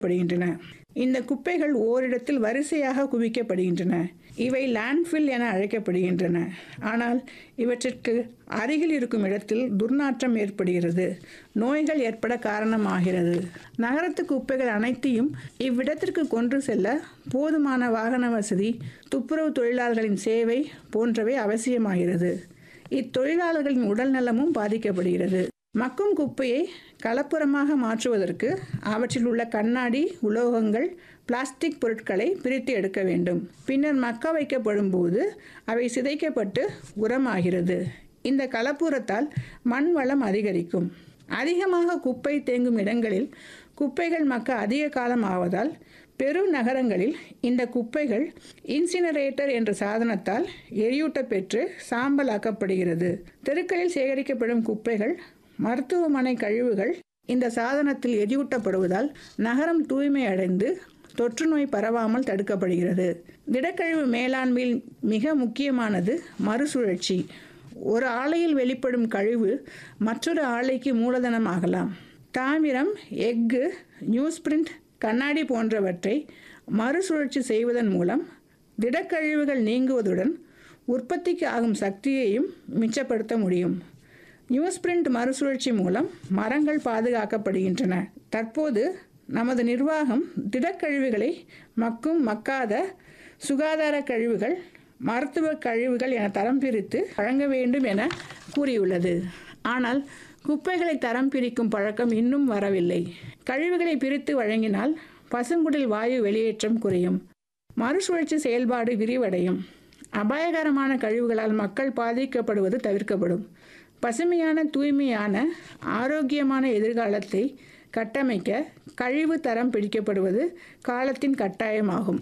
படுகின்றன இந்த குப்பைகள் ஓரிடத்தில் வரிசையாக குவிக்கப்படுகின்றன இவை லேண்ட்ஃபில் என அழைக்கப்படுகின்றன ஆனால் இவற்றிற்கு அருகில் இருக்கும் இடத்தில் துர்நாற்றம் ஏற்படுகிறது நோய்கள் ஏற்பட காரணமாகிறது நகரத்து குப்பைகள் அனைத்தையும் இவ்விடத்திற்கு கொண்டு செல்ல போதுமான வாகன வசதி துப்புரவு தொழிலாளர்களின் சேவை போன்றவை அவசியமாகிறது இத்தொழிலாளர்களின் உடல் நலமும் பாதிக்கப்படுகிறது மக்கும் குப்பையை கலப்புறமாக மாற்றுவதற்கு அவற்றில் உள்ள கண்ணாடி உலோகங்கள் பிளாஸ்டிக் பொருட்களை பிரித்து எடுக்க வேண்டும் பின்னர் மக்க வைக்கப்படும் போது அவை சிதைக்கப்பட்டு உரமாகிறது இந்த கலப்புரத்தால் மண் வளம் அதிகரிக்கும் அதிகமாக குப்பை தேங்கும் இடங்களில் குப்பைகள் மக்க அதிக காலம் ஆவதால் பெரு நகரங்களில் இந்த குப்பைகள் இன்சினரேட்டர் என்ற சாதனத்தால் எரியூட்ட பெற்று சாம்பலாக்கப்படுகிறது தெருக்களில் சேகரிக்கப்படும் குப்பைகள் மருத்துவமனை கழிவுகள் இந்த சாதனத்தில் எரியூட்டப்படுவதால் நகரம் தூய்மை அடைந்து தொற்று நோய் பரவாமல் தடுக்கப்படுகிறது திடக்கழிவு மேலாண்மையில் மிக முக்கியமானது மறுசுழற்சி ஒரு ஆலையில் வெளிப்படும் கழிவு மற்றொரு ஆலைக்கு மூலதனம் ஆகலாம் தாமிரம் எஃகு நியூஸ் பிரிண்ட் கண்ணாடி போன்றவற்றை மறுசுழற்சி செய்வதன் மூலம் திடக்கழிவுகள் நீங்குவதுடன் உற்பத்திக்கு ஆகும் சக்தியையும் மிச்சப்படுத்த முடியும் நியூஸ் பிரிண்ட் மறுசுழற்சி மூலம் மரங்கள் பாதுகாக்கப்படுகின்றன தற்போது நமது நிர்வாகம் திடக்கழிவுகளை மக்கும் மக்காத சுகாதார கழிவுகள் மருத்துவ கழிவுகள் என தரம் பிரித்து வழங்க வேண்டும் என கூறியுள்ளது ஆனால் குப்பைகளை தரம் பிரிக்கும் பழக்கம் இன்னும் வரவில்லை கழிவுகளை பிரித்து வழங்கினால் பசுங்குடில் வாயு வெளியேற்றம் குறையும் மறுசுழற்சி செயல்பாடு விரிவடையும் அபாயகரமான கழிவுகளால் மக்கள் பாதிக்கப்படுவது தவிர்க்கப்படும் பசுமையான தூய்மையான ஆரோக்கியமான எதிர்காலத்தை கட்டமைக்க கழிவு தரம் பிடிக்கப்படுவது காலத்தின் கட்டாயமாகும்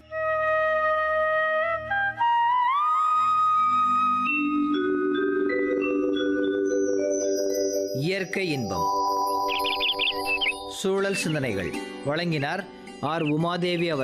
இயற்கை இன்பம் சூழல் சிந்தனைகள் வழங்கினார் ஆர் உமாதேவி அவர்